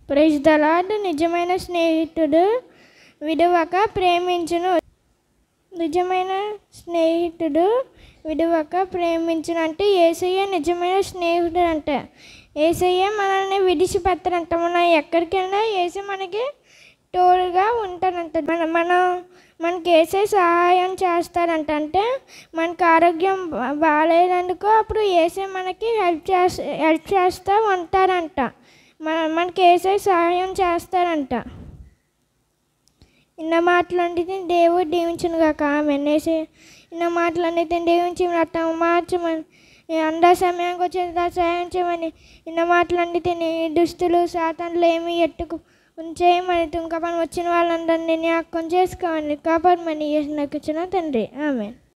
praise the lord నిజమైన స్నేహితుడు విడువక ప్రేమించును నిజమైన స్నేహితుడు విడువక ప్రేమించును అంటే ఏసయ్య నిజమైన స్నేహితుడు అంట ఏసయ్య మనల్ని విడిచిపెట్టరంట మనం ఎక్కడికైనా ఏసీ మనకి తోడుగా ఉంటాడంట మన మనం మనకి ఏసే సహాయం చేస్తారంట అంటే మనకి ఆరోగ్యం బా- బాగాలేదనుకో అప్పుడు ఏసే మనకి హెల్ప్ చేస్త హెల్ప్ చేస్తూ ఉంటారంట మన మనకి ఏసే సహాయం చేస్తారంట ఇన్న మాటలంటే దేవుడు దీవించును కాక ఆమె నేసే ఇన్న మాటలన్నిటి దీవించి రక్తం మార్చమని అంద సమయానికి వచ్చిన సహాయం చేయమని ఇన్న మాటలన్నిటి దుస్తులు సాతాన్లు ఏమి ఎట్టుకు ఉంచేయమని తుంకపని వచ్చిన వాళ్ళందరినీ జ్ఞాపకం చేసుకోమని కాపాడమని నాకు ఇచ్చిన తండ్రి ఆమె